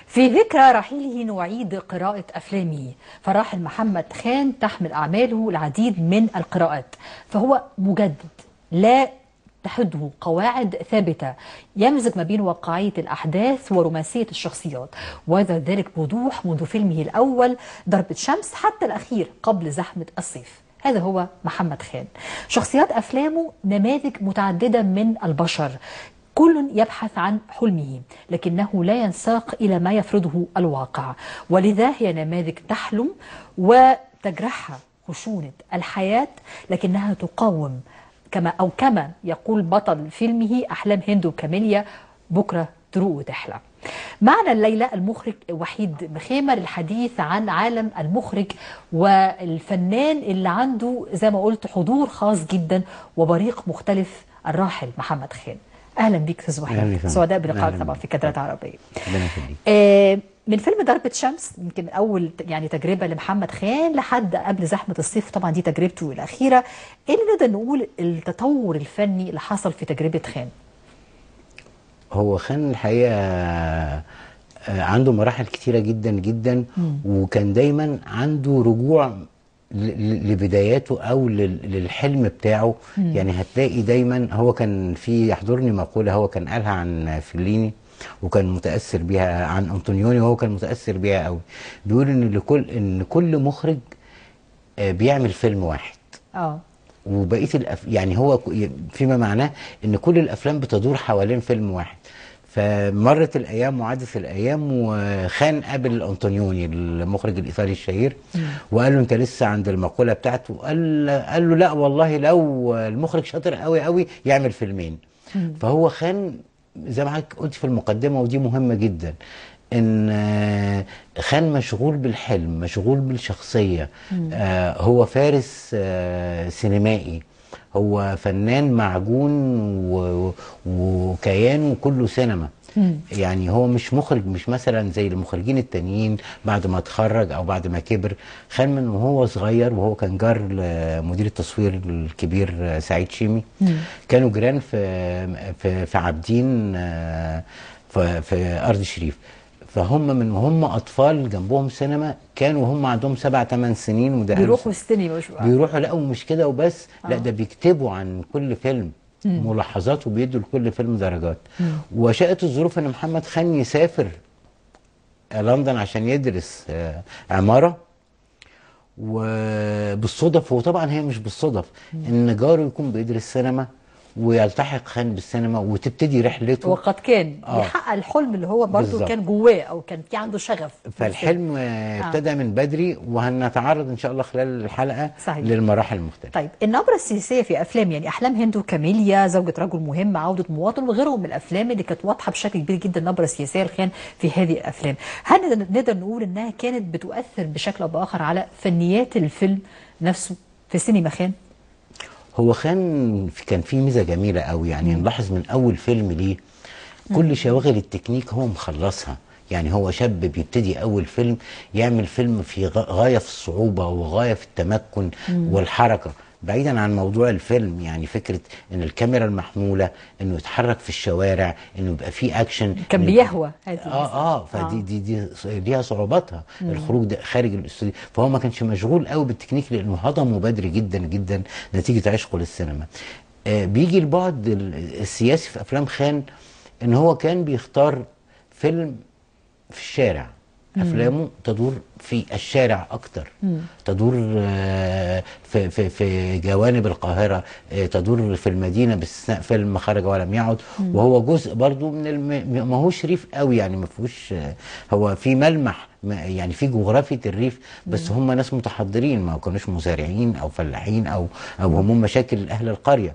في ذكرى رحيله نعيد قراءة أفلامه فراحل محمد خان تحمل أعماله العديد من القراءات فهو مجدد لا تحده قواعد ثابتة يمزج ما بين واقعية الأحداث ورومانسية الشخصيات وهذا ذلك بوضوح منذ فيلمه الأول ضربة شمس حتى الأخير قبل زحمة الصيف هذا هو محمد خان شخصيات أفلامه نماذج متعددة من البشر كل يبحث عن حلمه لكنه لا ينساق إلى ما يفرضه الواقع ولذا هي نماذج تحلم وتجرحها خشونة الحياة لكنها تقاوم كما أو كما يقول بطل فيلمه أحلام هند وكاميليا بكرة تروق وتحلى معنا الليلة المخرج وحيد مخيمة للحديث عن عالم المخرج والفنان اللي عنده زي ما قلت حضور خاص جدا وبريق مختلف الراحل محمد خان اهلا بيك استاذ أهلا وحيد بك. سعداء بلقائك أهلا طبعا بك. في كادرات عربيه ربنا يخليك آه، من فيلم ضربة شمس يمكن أول ت- يعني تجربة لمحمد خان لحد قبل زحمة الصيف طبعا دي تجربته الأخيرة إيه اللي نقدر نقول التطور الفني اللي حصل في تجربة خان هو خان الحقيقه آه، عنده مراحل كتيره جدا جدا وكان دايما عنده رجوع ل- ل- لبداياته او لل- للحلم بتاعه يعني هتلاقي دايما هو كان في يحضرني مقوله هو كان قالها عن فيليني وكان متاثر بيها عن انطونيوني وهو كان متاثر بيها قوي بيقول ان لكل ان كل مخرج آه، بيعمل فيلم واحد اه وبقيه الأف... يعني هو ك- فيما معناه ان كل الافلام بتدور حوالين فيلم واحد فمرت الايام وعدت الايام وخان قابل انطونيوني المخرج الايطالي الشهير وقال له انت لسه عند المقوله بتاعته قال قال له لا والله لو المخرج شاطر قوي قوي يعمل فيلمين فهو خان زي ما حضرتك قلت في المقدمه ودي مهمه جدا ان آه، خان مشغول بالحلم مشغول بالشخصيه آه هو فارس آه سينمائي هو فنان معجون و- وكيانه كله سينما يعني هو مش مخرج مش مثلا زي المخرجين التانيين بعد ما اتخرج او بعد ما كبر خان من وهو صغير وهو كان جار لمدير التصوير الكبير آه، سعيد شيمي كانوا جيران في في في عابدين آه، في في ارض شريف فهم من وهم اطفال جنبهم سينما كانوا هم عندهم سبع ثمان سنين وده بيروحوا السينما مش بقى. بيروحوا لا ومش كده وبس لا آه. ده بيكتبوا عن كل فيلم ملاحظات وبيدوا لكل فيلم درجات وشاءت الظروف ان محمد خان يسافر لندن عشان يدرس آه، عماره وبالصدف وطبعا هي مش بالصدف ان جاره يكون بيدرس سينما ويلتحق خان بالسينما وتبتدي رحلته وقد كان آه. يحقق الحلم اللي هو برضه بالظبط. كان جواه او كان في عنده شغف فالحلم آه، ابتدى من بدري وهنتعرض ان شاء الله خلال الحلقه صحيح. للمراحل المختلفه طيب النبرة السياسية في أفلام يعني أحلام هند وكاميليا زوجة رجل مهم عودة مواطن وغيرهم من الأفلام اللي كانت واضحة بشكل كبير جدا النبرة السياسية لخان في هذه الأفلام هل نقدر- نقدر نقول إنها كانت بتؤثر بشكل أو بآخر على فنيات الفيلم نفسه في سينما خان؟ هو خان في- كان فيه ميزه جميله قوي يعني نلاحظ من اول فيلم ليه كل شواغل التكنيك هو مخلصها يعني هو شاب بيبتدي اول فيلم يعمل فيلم في غ- غايه في الصعوبه وغايه في التمكن والحركه بعيدا عن موضوع الفيلم يعني فكره ان الكاميرا المحموله انه يتحرك في الشوارع انه يبقى فيه اكشن كان إنه- بيهوى هذه اه اه فدي دي دي ليها صعوباتها الخروج ده خارج الاستوديو فهو ما كانش مشغول قوي بالتكنيك لانه هضمه بدري جدا جدا نتيجه عشقه للسينما آه بيجي البعد ال- السياسي في افلام خان ان هو كان بيختار فيلم في الشارع افلامه تدور في الشارع اكتر تدور آه، في في في جوانب القاهره آه، تدور في المدينه باستثناء فيلم خرج ولم يعد وهو جزء برضو من الم... ما هوش ريف قوي يعني ما فيهوش آه، هو في ملمح ما- يعني في جغرافيه الريف بس هم ناس متحضرين ما كانوش مزارعين او فلاحين او او هم مشاكل اهل القريه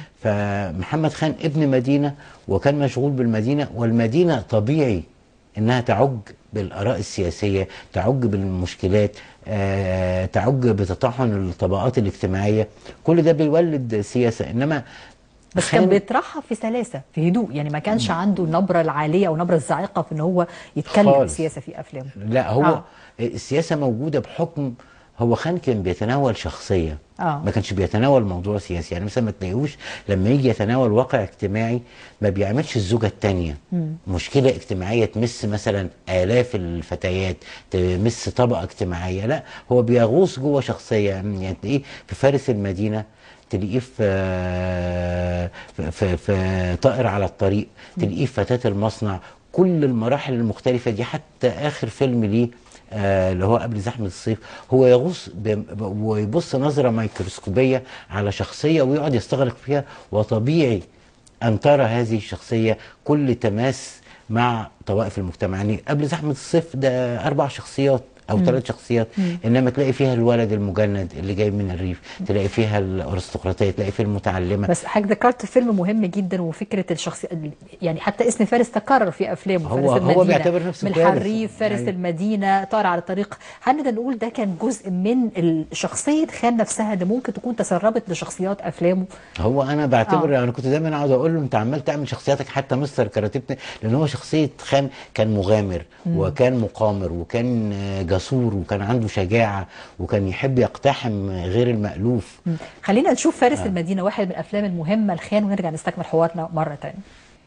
فمحمد خان ابن مدينه وكان مشغول بالمدينه والمدينه طبيعي انها تعج بالاراء السياسيه تعج بالمشكلات آه، تعج بتطحن الطبقات الاجتماعيه كل ده بيولد سياسه انما بس كان خان- بيطرحها في سلاسة في هدوء يعني ما كانش عنده النبرة العالية أو النبرة الزاعقة في إن هو يتكلم خالص. السياسة في أفلامه لا هو آه. آه. السياسه موجوده بحكم هو خان كان بيتناول شخصيه آه. ما كانش بيتناول موضوع سياسي يعني مثلا ما تلاقيهوش لما يجي يتناول واقع اجتماعي ما بيعملش الزوجه الثانيه مشكله اجتماعيه تمس مثلا الاف الفتيات تمس طبقه اجتماعيه لا هو بيغوص جوه شخصيه يعني تلاقيه في فارس المدينه تلاقيه في في, في, في طائر على الطريق تلاقيه في فتاه المصنع كل المراحل المختلفه دي حتى اخر فيلم ليه آه، اللي هو قبل زحمه الصيف هو يغوص ب- ب- ويبص نظره ميكروسكوبيه على شخصيه ويقعد يستغرق فيها وطبيعي ان ترى هذه الشخصيه كل تماس مع طوائف المجتمع يعني قبل زحمه الصيف ده اربع شخصيات او ثلاث شخصيات انما تلاقي فيها الولد المجند اللي جاي من الريف تلاقي فيها الارستقراطيه تلاقي فيها المتعلمه بس حضرتك ذكرت فيلم مهم جدا وفكره الشخصيه يعني حتى اسم فارس تكرر في افلامه هو- فارس هو المدينه بيعتبر نفسه من فارس. الحريف فارس أيوة. المدينه طار على الطريق هنقدر نقول ده كان جزء من ال- شخصيه خان نفسها اللي ممكن تكون تسربت لشخصيات افلامه هو انا بعتبر آه. انا كنت دايما اقعد اقول له انت عمال تعمل شخصياتك حتى مستر كاراتيبني لان هو شخصيه خان كان مغامر وكان مقامر وكان آه، جسور وكان عنده شجاعه وكان يحب يقتحم غير المالوف مم. خلينا نشوف فارس آه. المدينه واحد من الافلام المهمه لخان ونرجع نستكمل حوارنا مره ثانيه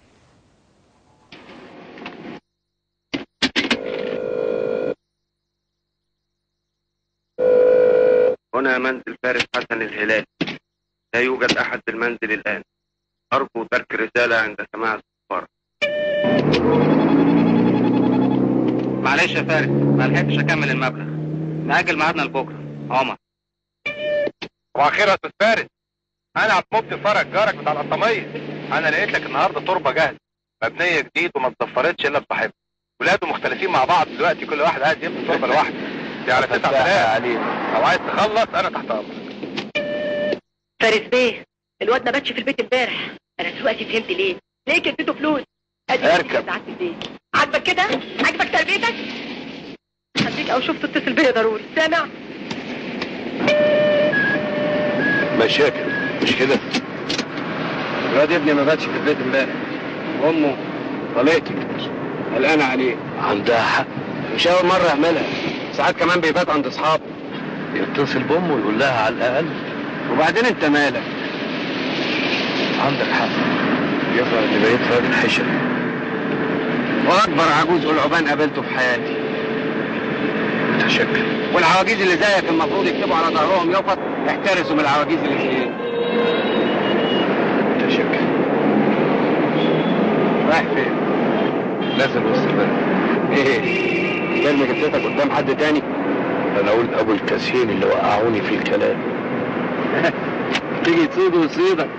هنا منزل فارس حسن الهلالي لا يوجد أحد في المنزل الآن أرجو ترك رسالة عند سماع السفارة معلش يا فارس ما لحقتش أكمل المبلغ نأجل ميعادنا لبكرة عمر واخيرا يا استاذ فارس انا عبد المبدي فرج جارك بتاع القطاميه انا لقيت لك النهارده تربه جاهزه مبنيه جديد وما اتضفرتش الا بصاحبها ولاده مختلفين مع بعض دلوقتي كل واحد قاعد يبني تربه لوحده دي على 9000 عليك لو عايز تخلص انا تحت امرك فارس بيه الواد ما باتش في البيت امبارح انا دلوقتي فهمت ليه ليه اديته فلوس ادي اركب. سعادة البيت عاجبك كده عاجبك تربيتك خليك او شفت اتصل بيا ضروري سامع مشاكل مش كده الواد ابني ما باتش في البيت امبارح وامه طليقتي قلقانه عليه عندها حق مش اول مره يعملها ساعات كمان بيبات عند اصحابه يتصل بامه ويقول لها على الاقل وبعدين انت مالك عندك حق يظهر ان بقيت راجل حشر واكبر عجوز قلعبان قابلته في حياتي متشكر والعواجيز اللي زيك المفروض يكتبوا على ظهرهم يفط احترسوا من العواجيز اللي زيك متشكر رايح فين؟ نازل وسط البلد ايه؟ كلمة جبتك قدام حد تاني؟ انا اقول ابو الكاسين اللي وقعوني في الكلام تيجي تصيد ويصيدك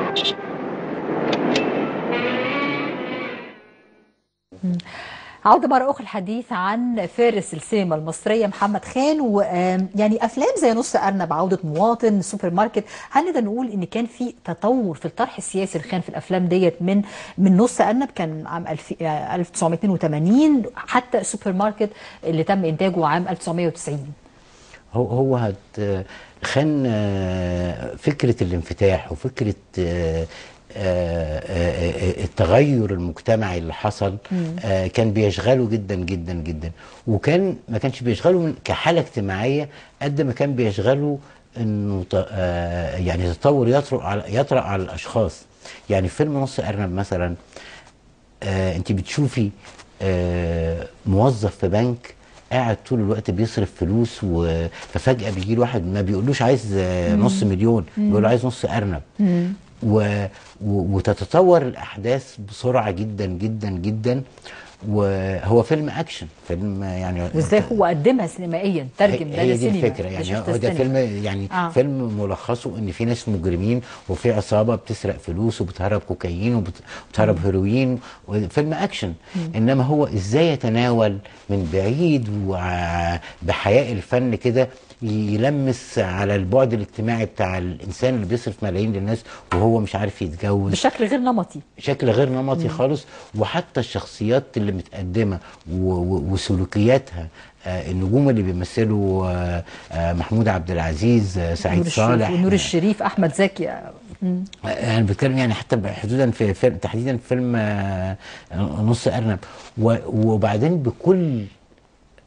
عودة مرة أخرى الحديث عن فارس السينما المصرية محمد خان ويعني أفلام زي نص أرنب عودة مواطن سوبر ماركت هنقدر نقول إن كان في تطور في الطرح السياسي لخان في الأفلام ديت من من نص أرنب كان عام 1000 آه، 1982 حتى سوبر ماركت اللي تم إنتاجه عام 1990 هو هو هت خان آه، فكره الانفتاح وفكره آه، آه، آه، آه، التغير المجتمعي اللي حصل آه، كان بيشغله جدا جدا جدا وكان ما كانش بيشغله من كحاله اجتماعيه قد ما كان بيشغله انه ت- آه، يعني تطور يطرق على يطرأ على الاشخاص يعني في فيلم نص ارنب مثلا آه انت بتشوفي آه موظف في بنك قاعد طول الوقت بيصرف فلوس و... ففجأة بيجي له واحد ما بيقولوش عايز آه نص مليون بيقول له عايز نص أرنب و... و... وتتطور الأحداث بسرعة جدا جدا جدا وهو فيلم أكشن فيلم يعني وإزاي هو قدمها سينمائيا ترجم ده هي دي لسينما الفكره يعني مش هو ده تستنى. فيلم يعني آه. آه. فيلم ملخصه ان في ناس مجرمين وفي عصابه بتسرق فلوس وبتهرب كوكايين وبت- وبتهرب هيروين فيلم اكشن انما هو ازاي يتناول من بعيد وبحياء الفن كده يلمس على البعد الاجتماعي بتاع الانسان اللي بيصرف ملايين للناس وهو مش عارف يتجوز بشكل غير نمطي شكل غير نمطي خالص وحتى الشخصيات اللي متقدمه و- و- وسلوكياتها آه، النجوم اللي بيمثلوا آه، آه، محمود عبد العزيز آه، سعيد نور الشريف صالح ونور الشريف أحمد زكي آه، مم. آه، انا بتكلم يعني حتى حدودا في فيلم تحديدا في فيلم آه، نص ارنب و- وبعدين بكل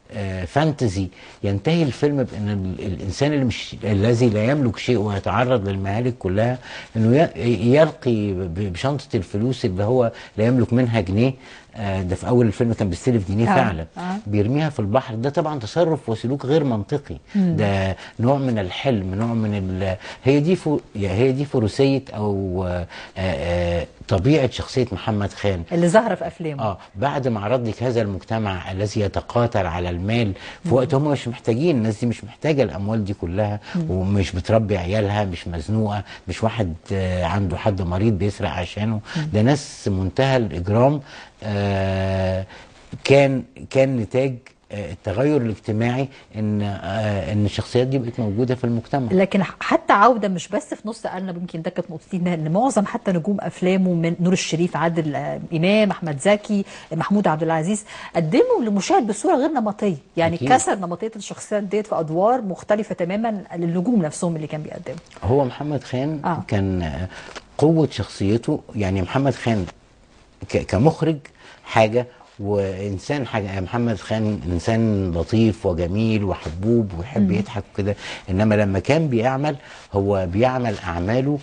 آه، فانتزي ينتهي الفيلم بان ال- الانسان اللي مش الذي لا يملك شيء ويتعرض للمهالك كلها انه ي- يلقي ب- بشنطه الفلوس اللي هو لا يملك منها جنيه آه، ده في اول الفيلم كان بيستلف جنيه آه، فعلا آه. بيرميها في البحر ده طبعا تصرف وسلوك غير منطقي ده نوع من الحلم نوع من ال... هي دي فو... هي دي فروسيه او آه، آه، طبيعه شخصيه محمد خان اللي ظاهره في افلامه اه بعد ما عرض لك هذا المجتمع الذي يتقاتل على المال في وقت هم مش محتاجين الناس دي مش محتاجه الاموال دي كلها ومش بتربي عيالها مش مزنوقه مش واحد آه، عنده حد مريض بيسرق عشانه ده ناس منتهى الاجرام آه كان كان نتاج آه، التغير الاجتماعي ان آه ان الشخصيات دي بقت موجوده في المجتمع لكن حتى عوده مش بس في نص قلب يمكن ده كانت نقطتين ان معظم حتى نجوم افلامه من نور الشريف عادل آه، امام احمد زكي محمود عبد العزيز قدموا للمشاهد بصوره غير نمطيه يعني أكيد. كسر نمطيه الشخصيات ديت في ادوار مختلفه تماما للنجوم نفسهم اللي كان بيقدموا هو محمد خان آه. آه. كان آه، قوة شخصيته يعني محمد خان ك- كمخرج حاجة وإنسان حاجة محمد خان إنسان لطيف وجميل وحبوب ويحب يضحك وكده إنما لما كان بيعمل هو بيعمل أعماله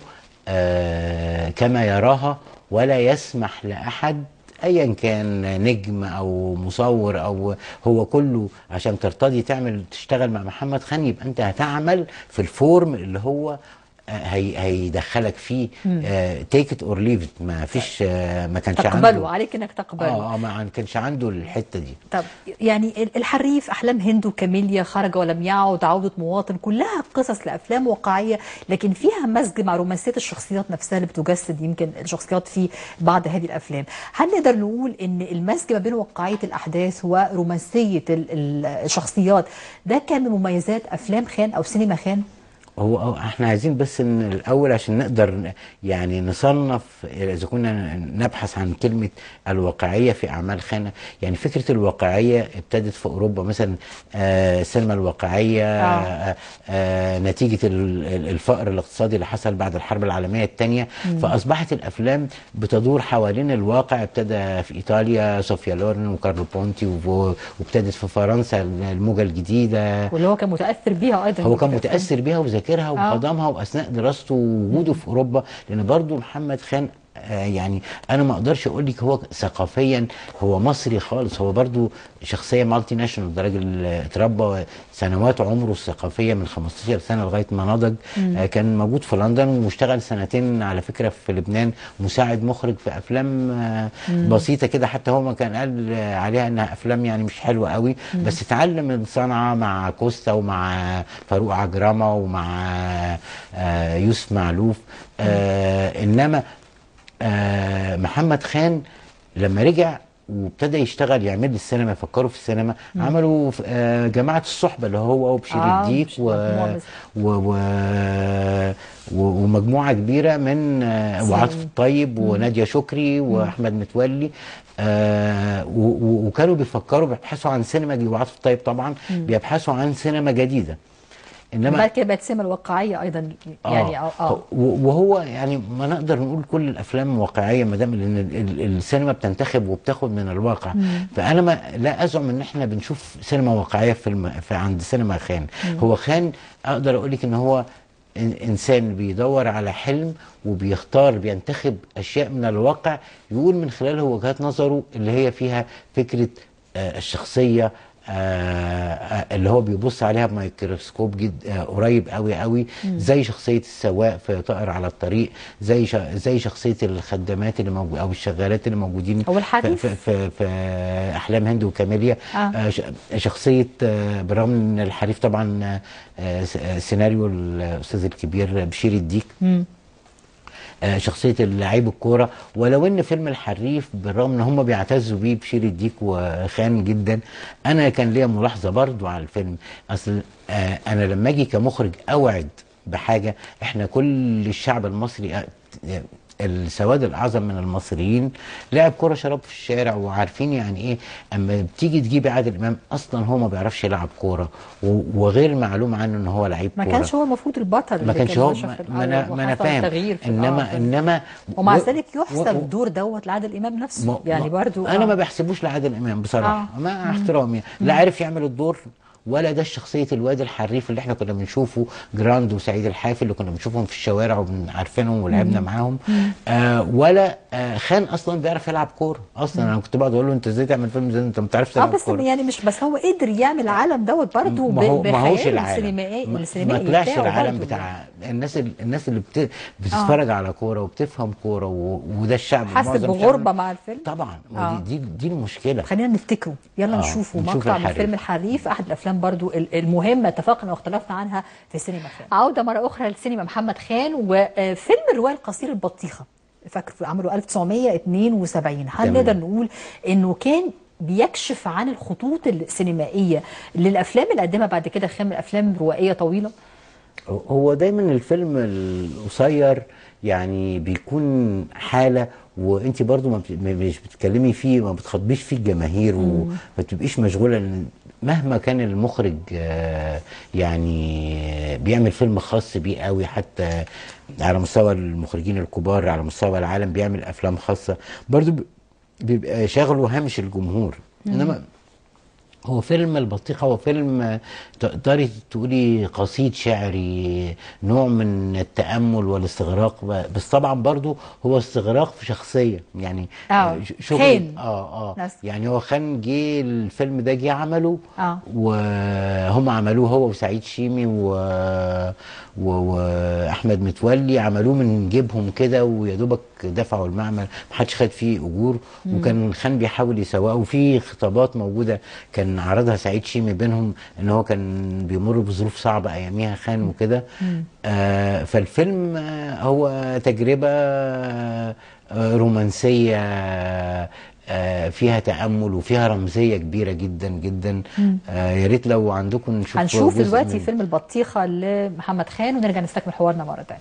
آه كما يراها ولا يسمح لأحد ايا كان نجم او مصور او هو كله عشان ترتضي تعمل تشتغل مع محمد خان يبقى انت هتعمل في الفورم اللي هو آه، هي هيدخلك فيه تيك ات اور ليف ما فيش آه، ما كانش تقبله عنده عليك انك تقبله اه اه ما كانش عنده الحته دي طب يعني ال- الحريف احلام هند وكاميليا خرج ولم يعد عوده مواطن كلها قصص لافلام واقعيه لكن فيها مزج مع رومانسيه الشخصيات نفسها اللي بتجسد يمكن الشخصيات في بعض هذه الافلام هل نقدر نقول ان المزج ما بين واقعيه الاحداث ورومانسيه ال- ال- الشخصيات ده كان من مميزات افلام خان او سينما خان هو هو احنا عايزين بس ان الاول عشان نقدر ن- يعني نصنف اذا كنا نبحث عن كلمه الواقعيه في اعمال خانه يعني فكره الواقعيه ابتدت في اوروبا مثلا آه، السينما الواقعيه آه. آه. آه نتيجه ال- ال- الفقر الاقتصادي اللي حصل بعد الحرب العالميه الثانيه فاصبحت الافلام بتدور حوالين الواقع ابتدى في ايطاليا صوفيا لورن وكارلو بونتي وفو- وابتدت في فرنسا الموجه الجديده واللي هو كان متاثر بيها ايضا هو كان في الأفلام. متاثر بيها وذاكرها وهضمها واثناء دراسته ووجوده في اوروبا لان برضو محمد خان آه، يعني انا ما اقدرش اقول لك هو ثقافيا هو مصري خالص هو برضو شخصيه مالتي ناشونال ده راجل آه، اتربى سنوات عمره الثقافيه من 15 سنه لغايه ما نضج آه، كان موجود في لندن واشتغل سنتين على فكره في لبنان مساعد مخرج في افلام آه، بسيطه كده حتى هو ما كان قال آه، عليها انها افلام يعني مش حلوه قوي بس اتعلم الصنعه مع كوستا ومع فاروق عجرمه ومع آه، يوسف معلوف آه، انما آه، محمد خان لما رجع وابتدى يشتغل يعمل السينما يفكروا في السينما عملوا في- آه، جماعه الصحبه اللي هو وبشير آه، الديك مش- و... مجموعة بس. و... و... و... ومجموعه كبيره من آه، سين. وعاطف الطيب وناديه شكري واحمد متولي آه و... و... وكانوا بيفكروا بيبحثوا عن سينما جديدة وعاطف الطيب طبعا بيبحثوا عن سينما جديده انما بعد كده بقت السينما الواقعيه ايضا يعني اه, آه. و- وهو يعني ما نقدر نقول كل الافلام واقعيه ما دام لان ال- ال- السينما بتنتخب وبتاخد من الواقع فانا ما لا ازعم ان احنا بنشوف سينما واقعيه في, الم... في عند سينما خان هو خان اقدر اقول لك ان هو إن- انسان بيدور على حلم وبيختار بينتخب اشياء من الواقع يقول من خلالها وجهات نظره اللي هي فيها فكره آه، الشخصيه آه، آه، اللي هو بيبص عليها بميكروسكوب جد آه، قريب قوي قوي زي شخصيه السواق في طائر على الطريق زي ش- زي شخصيه الخدامات اللي موجود او الشغالات اللي موجودين أو الحريف. في, في, في احلام هند وكاميليا آه. آه، ش- شخصيه آه، برغم ان الحريف طبعا آه، س- آه، سيناريو الاستاذ الكبير بشير الديك آه، شخصيه لعيب الكوره ولو ان فيلم الحريف بالرغم ان هم بيعتزوا بيه بشير الديك وخان جدا انا كان ليا ملاحظه برضو على الفيلم اصل آه، انا لما اجي كمخرج اوعد بحاجه احنا كل الشعب المصري آه، السواد الاعظم من المصريين لعب كره شراب في الشارع وعارفين يعني ايه اما بتيجي تجيبي عادل امام اصلا هو ما بيعرفش يلعب كوره و- وغير معلوم عنه ان هو لعيب ما كوره كانش هو المفروض البطل ما اللي كانش كان هو نشأ ما, في ما انا الأول ما انا وحصل فاهم تغيير في انما الآخر. انما ومع و- ذلك و- يحسب و- دور دوت لعادل امام نفسه ما- يعني ما- برضو انا آه. ما بحسبوش لعادل امام بصراحه آه. مع احترامي لا عارف يعمل الدور ولا ده شخصيه الواد الحريف اللي احنا كنا بنشوفه جراند وسعيد الحافي اللي كنا بنشوفهم في الشوارع وعارفينهم ولعبنا معاهم آه ولا آه خان اصلا بيعرف يلعب كوره اصلا انا كنت بقعد اقول له انت ازاي تعمل فيلم زي ده؟ انت ما بتعرفش اه تلعب بس كوره يعني مش بس هو قدر يعمل العالم دوت برضه ما هو ما هوش بخياله العالم السينمائي ما- ما السينمائي طلعش بتاعه العالم برضه. بتاع الناس ال- الناس اللي بت... بتتفرج على كوره وبتفهم كوره و... وده الشعب حاسس معظم بغربه الشعب- مع الفيلم طبعا آه. ودي دي, دي المشكله خلينا نفتكره يلا آه، نشوفه نشوف مقطع من الحريف. فيلم الحريف احد الافلام برضو ال- المهمه اتفقنا واختلفنا عنها في السينما خان عوده مره اخرى للسينما محمد خان وفيلم الروايه القصير البطيخه فاكر عمله 1972 هل تمام. نقدر نقول انه كان بيكشف عن الخطوط السينمائيه للافلام اللي قدمها بعد كده خان من افلام روائيه طويله هو دايما الفيلم القصير يعني بيكون حاله وانت برضو ما بت- ما- مش بتتكلمي فيه ما بتخاطبيش فيه الجماهير وما بتبقيش مشغوله لأن مهما كان المخرج آه، يعني بيعمل فيلم خاص بيه قوي حتى على مستوى المخرجين الكبار على مستوى العالم بيعمل افلام خاصه برضو ب- بيبقى شاغله هامش الجمهور انما هو فيلم البطيخة هو فيلم آه، تقدري تقولي قصيد شعري نوع من التأمل والاستغراق ب- بس طبعا برضو هو استغراق في شخصية يعني آه، آه، ش- شغل خان. اه اه نفس. يعني هو خان جه الفيلم ده جه عمله آه. وهم عملوه هو وسعيد شيمي و... و... واحمد متولي عملوه من جيبهم كده ويا دوبك دفعوا المعمل محدش خد فيه اجور وكان خان بيحاول يسوقه وفي خطابات موجوده كان عرضها سعيد شيمي بينهم ان هو كان بيمر بظروف صعبه اياميها خان وكده آه فالفيلم آه هو تجربه آه رومانسيه آه، فيها تأمل وفيها رمزية كبيرة جدا جدا آه، يا ريت لو عندكم نشوف هنشوف جزء دلوقتي من- فيلم البطيخه لمحمد خان ونرجع نستكمل حوارنا مره ثانيه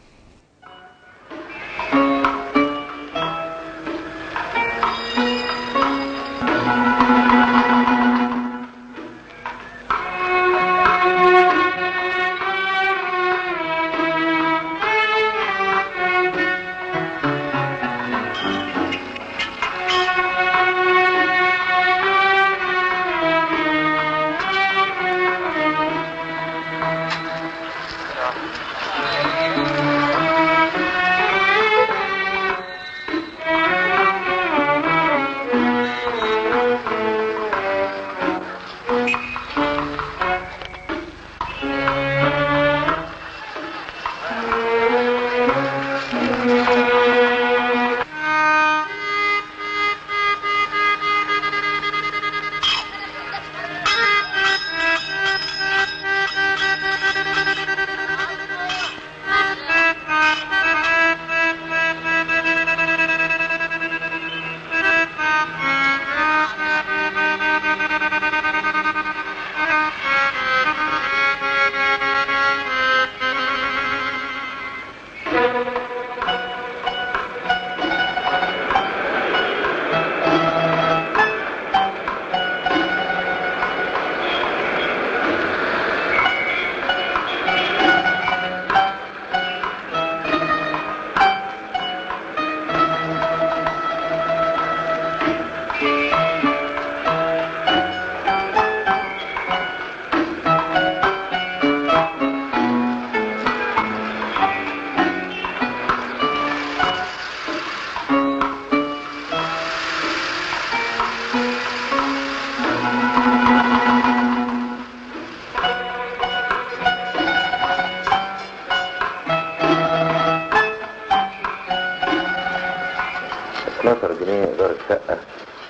اتناشر جنيه إيجار الشقة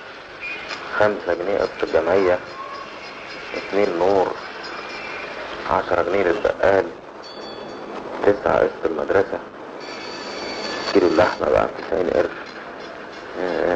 خمسة جنيه قسط الجمعية اتنين نور عشرة جنيه للبقال تسعة قسط المدرسة كيلو اللحمة بقى تسعين قرش آه.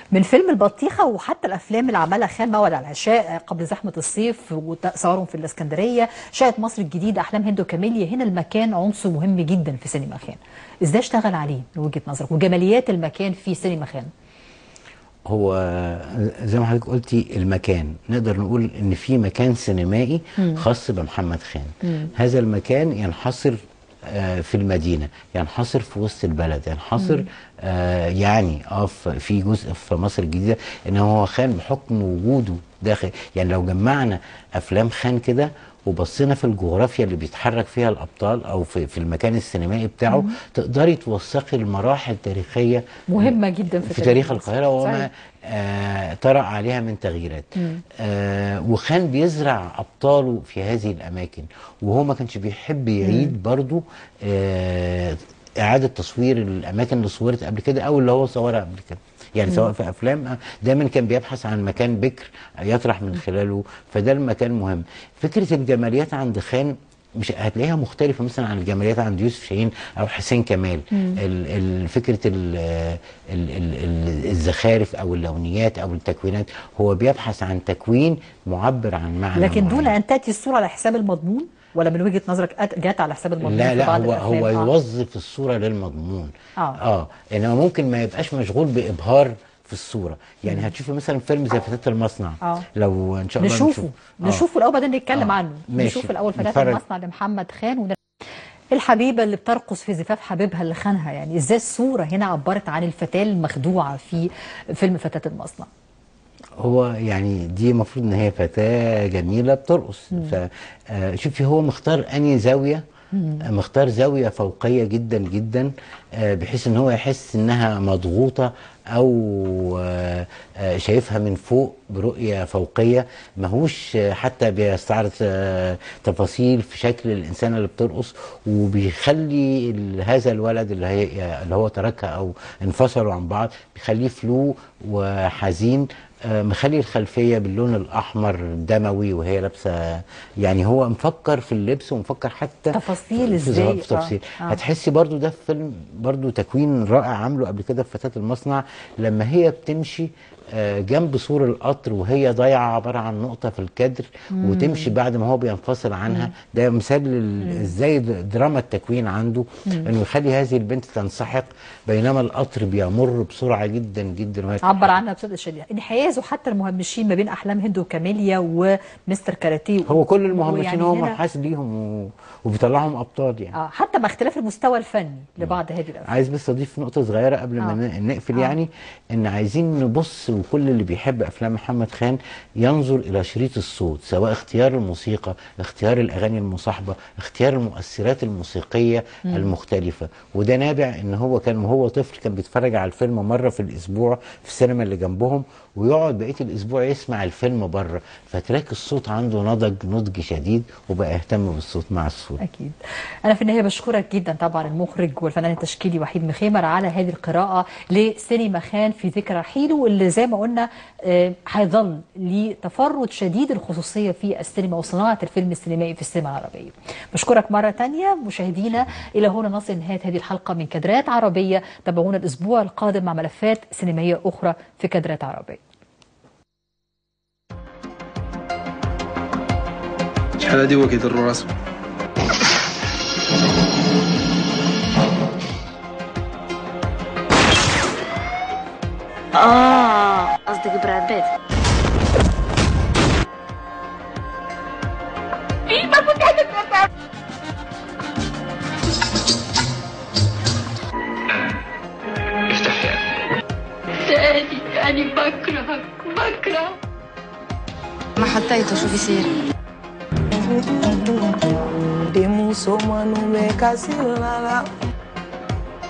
من فيلم البطيخة وحتى الأفلام اللي عملها خان موعد على العشاء قبل زحمة الصيف وصورهم في الإسكندرية شاهد مصر الجديدة أحلام هند وكاميليا هنا المكان عنصر مهم جدا في سينما خان إزاي اشتغل عليه من وجهة نظرك وجماليات المكان في سينما خان هو زي ما حضرتك قلتي المكان نقدر نقول ان في مكان سينمائي خاص بمحمد خان هذا المكان ينحصر آه، في المدينه ينحصر في وسط البلد ينحصر آه، يعني اه في في جزء في مصر الجديده ان هو خان بحكم وجوده داخل يعني لو جمعنا افلام خان كده وبصينا في الجغرافيا اللي بيتحرك فيها الابطال او في, في المكان السينمائي بتاعه تقدري توثقي المراحل التاريخيه مهمة جدا في, في تاريخ مصر. القاهرة وما صحيح. آه طرأ عليها من تغييرات آه وخان بيزرع أبطاله في هذه الأماكن وهو ما كانش بيحب يعيد برضو آه إعادة تصوير الأماكن اللي صورت قبل كده أو اللي هو صورها قبل كده يعني سواء في أفلام آه، دايما كان بيبحث عن مكان بكر يطرح من خلاله فده المكان مهم فكرة الجماليات عند خان مش هتلاقيها مختلفة مثلا عن الجماليات عند يوسف شاهين أو حسين كمال ال- ال- فكرة ال- ال- ال- ال- الزخارف أو اللونيات أو التكوينات هو بيبحث عن تكوين معبر عن معنى لكن دون معين. أن تأتي الصورة على حساب المضمون ولا من وجهة نظرك أت- جات على حساب المضمون لا في لا بعض هو الأفلام؟ هو آه. يوظف الصورة للمضمون آه. اه انما ممكن ما يبقاش مشغول بإبهار في الصورة يعني هتشوفي مثلا فيلم زي فتاة المصنع آه. لو ان شاء الله نشوفه نشوف. آه. نشوفه الأول بعدين نتكلم آه. عنه ماشي. نشوف الأول فتاة نتفرج. المصنع لمحمد خان ون... الحبيبة اللي بترقص في زفاف حبيبها اللي خانها يعني ازاي الصورة هنا عبرت عن الفتاة المخدوعة في فيلم فتاة المصنع هو يعني دي المفروض ان هي فتاه جميله بترقص فشوفي هو مختار انهي زاويه آه، مختار زاويه فوقيه جدا جدا آه، بحيث ان هو يحس انها مضغوطه او آه، آه، شايفها من فوق برؤيه فوقيه ماهوش آه، حتى بيستعرض آه، تفاصيل في شكل الانسانه اللي بترقص وبيخلي ال- هذا الولد اللي هي اللي هو تركها او انفصلوا عن بعض بيخليه فلو وحزين آه، مخلي الخلفيه باللون الاحمر الدموي وهي لابسه يعني هو مفكر في اللبس ومفكر حتى تفاصيل في إزاي؟ في تفاصيل آه، آه. هتحسي برضو ده في فيلم برضو تكوين رائع عامله قبل كده في فتاه المصنع لما هي بتمشي آه، جنب سور القطر وهي ضايعه عباره عن نقطه في الكادر وتمشي بعد ما هو بينفصل عنها ده مثال لل- ازاي د- دراما التكوين عنده انه يخلي هذه البنت تنسحق بينما القطر بيمر بسرعه جدا جدا وهي عبر عنها بصدق شديد انحيازه حتى المهمشين ما بين احلام هند وكاميليا ومستر كاراتيه هو كل المهمشين ويعني هو هنا- منحاز ليهم و... وبيطلعهم ابطال يعني اه حتى مع اختلاف المستوى الفني لبعض هذه الافلام عايز بس اضيف نقطه صغيره قبل ما آه. ن- نقفل آه. يعني ان عايزين نبص وكل اللي بيحب افلام محمد خان ينظر الى شريط الصوت سواء اختيار الموسيقى اختيار الاغاني المصاحبه اختيار المؤثرات الموسيقيه المختلفه وده نابع ان هو كان وهو طفل كان بيتفرج على الفيلم مره في الاسبوع في السينما اللي جنبهم ويقعد بقيه الاسبوع يسمع الفيلم بره فتراك الصوت عنده نضج نضج شديد وبقى يهتم بالصوت مع الصوره اكيد انا في النهايه بشكرك جدا طبعا المخرج والفنان التشكيلي وحيد مخيمر على هذه القراءه لسينما خان في ذكرى رحيله واللي زي ما قلنا آه، هيظل ليه تفرد شديد الخصوصيه في السينما وصناعه الفيلم السينمائي في السينما العربيه بشكرك مره تانية مشاهدينا الى هنا نصل نهايه هذه الحلقه من كادرات عربيه تابعونا الاسبوع القادم مع ملفات سينمائيه اخرى في كادرات عربيه شحال هادي هو كيضر راسو اه قصدك براد بيت تاني تاني بكرهك بكره ما حطيته شو بيصير Di muso manu me kasi lala